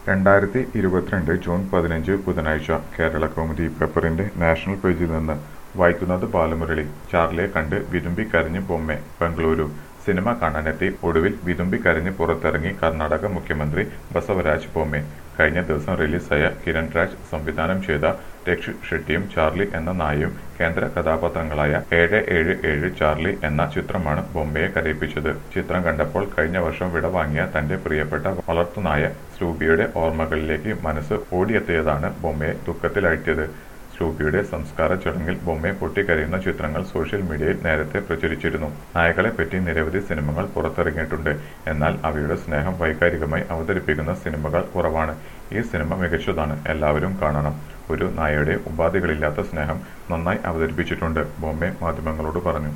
രണ്ടായിരത്തി ഇരുപത്തിരണ്ട് ജൂൺ പതിനഞ്ച് ബുധനാഴ്ച കേരള കൗമുദി പേപ്പറിന്റെ നാഷണൽ പേജിൽ നിന്ന് വായിക്കുന്നത് ബാലമുരളി ചാർലിയെ കണ്ട് വിതുമ്പി കരഞ്ഞ് ബൊമ്മെ ബംഗളൂരു സിനിമ കാണാനെത്തി ഒടുവിൽ വിതുമ്പി കരഞ്ഞ് പുറത്തിറങ്ങി കർണാടക മുഖ്യമന്ത്രി ബസവരാജ് ബൊമ്മെ കഴിഞ്ഞ ദിവസം റിലീസായ കിരൺ രാജ് സംവിധാനം ചെയ്ത രക്ഷ് ഷെട്ടിയും ചാർലി എന്ന നായയും കേന്ദ്ര കഥാപാത്രങ്ങളായ ഏഴ് ഏഴ് ഏഴ് ചാർലി എന്ന ചിത്രമാണ് ബൊമ്മയെ കരയിപ്പിച്ചത് ചിത്രം കണ്ടപ്പോൾ കഴിഞ്ഞ വർഷം വിടവാങ്ങിയ തന്റെ പ്രിയപ്പെട്ട വളർത്തുനായ സ്ലൂബിയുടെ ഓർമ്മകളിലേക്ക് മനസ്സ് ഓടിയെത്തിയതാണ് ബൊമ്മയെ ദുഃഖത്തിലാഴ്ത്തിയത് സ്ലൂബിയുടെ സംസ്കാര ചടങ്ങിൽ ബൊമ്മയെ പൊട്ടിക്കരയുന്ന ചിത്രങ്ങൾ സോഷ്യൽ മീഡിയയിൽ നേരത്തെ പ്രചരിച്ചിരുന്നു നായകളെ പറ്റി നിരവധി സിനിമകൾ പുറത്തിറങ്ങിയിട്ടുണ്ട് എന്നാൽ അവയുടെ സ്നേഹം വൈകാരികമായി അവതരിപ്പിക്കുന്ന സിനിമകൾ കുറവാണ് ഈ സിനിമ മികച്ചതാണ് എല്ലാവരും കാണണം ഒരു നായയുടെ ഉപാധികളില്ലാത്ത സ്നേഹം നന്നായി അവതരിപ്പിച്ചിട്ടുണ്ട് ബൊമ്മെ മാധ്യമങ്ങളോട് പറഞ്ഞു